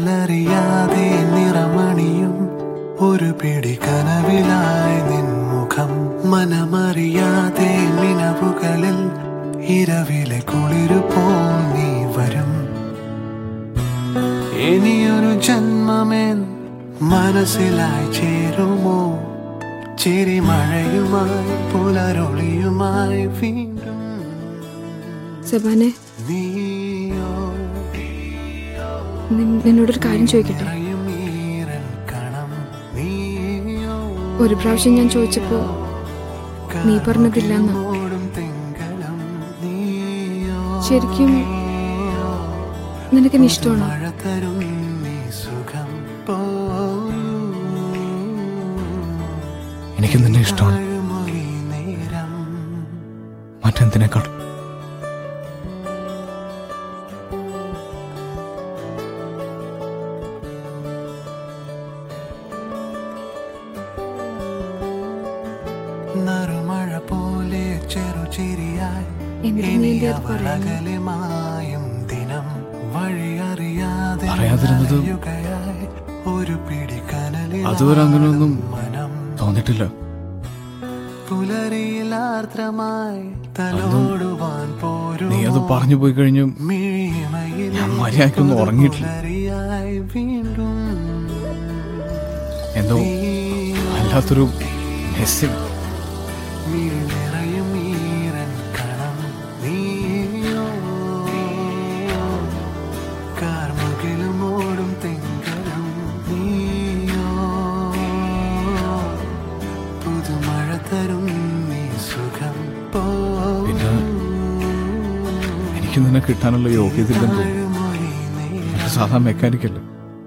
പകലറിയാതെ നിറമണിയും ഒരു പിടി കനവിലായി നിൻമുഖം മനമറിയാതെ മിനവുകളിൽ ഇരവിലെ കുളിരു പോൽ നീ വരും ഇനിയൊരു ജന്മമേൻ മനസ്സിലായി ചേരുമോ ചിരിമഴയുമായി പുലരൊളിയുമായി വീണ്ടും സെബാനെ നീയോ നിൻ- നിന്നോടൊരു കാര്യം ചോദിക്കട്ടെ ഈരൻ കണം നീയോ ഒരു പ്രാവശ്യം ഞാൻ ചോദിച്ചപ്പോ നീ പറഞ്ഞതില്ലെന്ന് ഓടും തിങ്കളും നീയോ ശരിക്കും നിനക്കെന്നെ ഇഷ്ടമാണോ മഴ തരും നീ സുഖം പോരൂ എനിക്ക് നിന്നെ ഇഷ്ടമാണ് താഴ്മൊഴി നേരം മറ്റെന്തിനേക്കാൾ നറുമഴ പോലെ ചെറുചിരിയായി എന്നിട്ട് നീ എന്തേ അത് പറയുന്നു? അകലമായും ദിനം വഴിയറിയാതെ അറിയാതിരുന്നത് നനയുകയായി ഒരു പിടി കനലിൽ അതുവരെ അങ്ങനെയൊന്നും മനം തോന്നിട്ടില്ല പുലരിയിലാർദ്രമായി തലോടുവാൻ പോരും നീ അത് പറഞ്ഞു പോയി കഴിഞ്ഞു മിഴിമയിൽ ഞാൻ മര്യാദയ്ക്കൊന്നും ഉറങ്ങിയിട്ടില്ല പുലരിയായി വീണ്ടും എന്തോ വല്ലാത്തൊരു മെസ്സിങ് മിഴി നിറയും ഈരൻ കണം നീയോ കാർമുകിലും ഓടും തിങ്കളും നീയോ പുതുമഴ തരും നീ സുഖം പിന്നെ എനിക്ക് നിന്നെ കിട്ടാനുള്ള യോഗ്യത ഇല്ലെന്ന് തോന്നുന്നു പോഴുമൊഴി നേരം ഞാൻ സാധാ മെക്കാനിക്കല്ല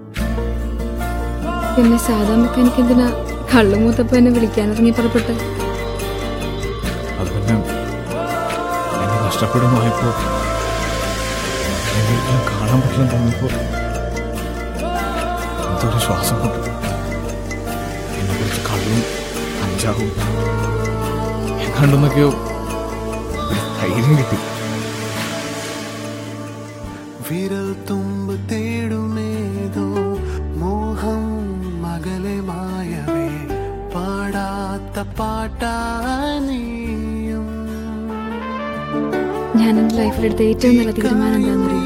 പിന്നെ സാധാ മെക്കാനിക്ക് എന്തിനാ കള്ളുമൂത്തപ്പ എന്നെ വിളിക്കാനിറങ്ങി പുറപ്പെട്ട് അത് പിന്നെ എന്നെ നഷ്ടപ്പെടുമായപ്പോ എന്നെ കാണാൻ പറ്റില്ല തോന്നിയപ്പോ എന്തൊരു ശ്വാസം കൊണ്ട് എന്നെ കുറിച്ച് കള്ളും അഞ്ചാവും എങ്ങാണ്ടെന്നൊക്കെയോ ഒരു ധൈര്യം കിട്ടി വിരൽ തുമ്പ് തേടുമേതോ മോഹം മകലെ മായവേ പാടാത്ത പാട്ടാനിയും ഞാൻ എൻ്റെ ലൈഫിലെടുത്ത ഏറ്റവും നല്ല തീരുമാനം എന്താണെന്നറിയോ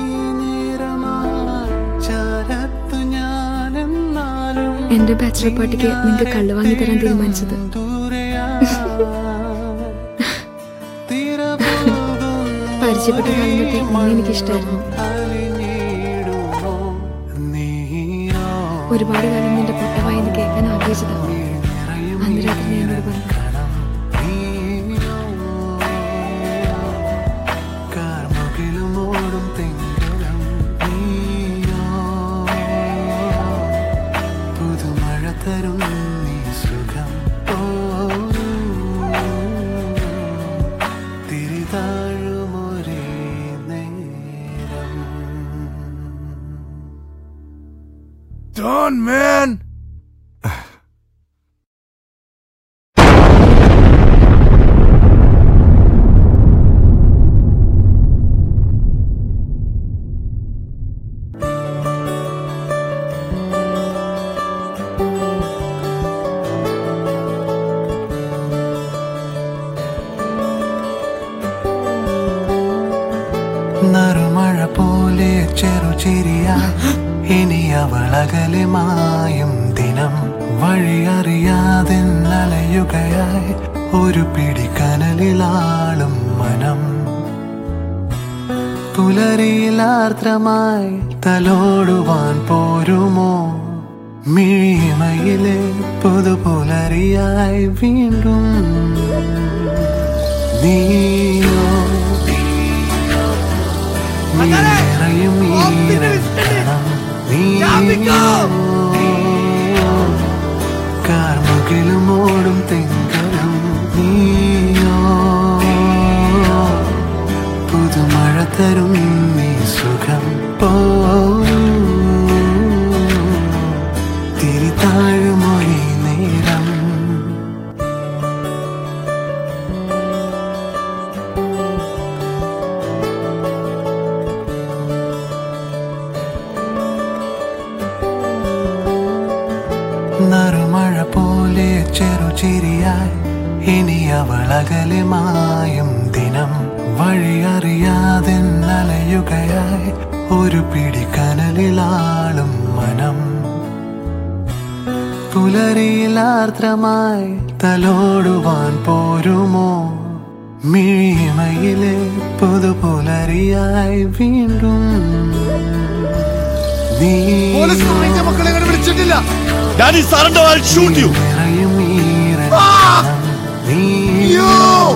ചരത്തു ഞാനെന്നാലും എൻ്റെ ബാച്ചിലർ പാർട്ടിക്ക് നിങ്ങൾക്ക് കള്ളു വാങ്ങി തരാൻ തീരുമാനിച്ചത് പരിചയപ്പെട്ട കാലം തൊട്ടേ നിന്നെ എനിക്കിഷ്ടമായിരുന്നു ഒരുപാട് കാലം നിന്റെ പൊട്ടമായി എന്ന് കേൾക്കാൻ ആഗ്രഹിച്ചതാണ് അന്ന് രാത്രി നീ എന്നോട് പറഞ്ഞു കാർമുകിലുമോടും തിങ്കളും നീയോ പുതുമഴ തരും നീ സുഖം പോരൂ തിരിതാഴുമൊരേ നേരം Done, man! നറുമഴ പോലെ ചെറുചിരിയായി ഇനി അവളകലെ മായും ദിനം വഴിയറിയാതെ നലയുകയായി ഒരു പിടി കനലിലാളും മനം പുലരിയിലാർദ്രമായി തലോടുവാൻ പോരുമോ മിഴിമയിലെ പുതുപുലരിയായി വീണ്ടും നീയോ നീ നിറയും ഈരൻ കണം നീയോ കാർമുകിലും ഓടും തിങ്കളും നീയോ പുതുമഴ തരും നീ സുഖം പോരൂ തിരിതാഴുമൊഴി നേരം നറുമഴ പോലെ ചെറുചിരിയായി ഇനി അവൾ അകലെ മായും ദിനം വഴിയറിയാതെ നനയുകയായി ഒരു പിടി കനലിലാളും മനം പുലരിയിലാർദ്രമായി തലോടുവാൻ പോരുമോ മിഴിമയിലെ പുതുപുലരിയായി വീണ്ടും നീ മക്കളെ വിളിച്ചിട്ടില്ല Daddy, surrender, I'll shoot you. നിറയും ഈറൻ നീയോ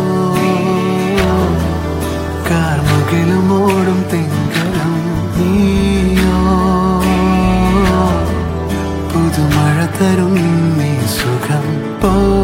കാർമുകിലും ഓടും തെങ്കലും നീയോ പുതുമഴ തരും നീ സുഖം പോ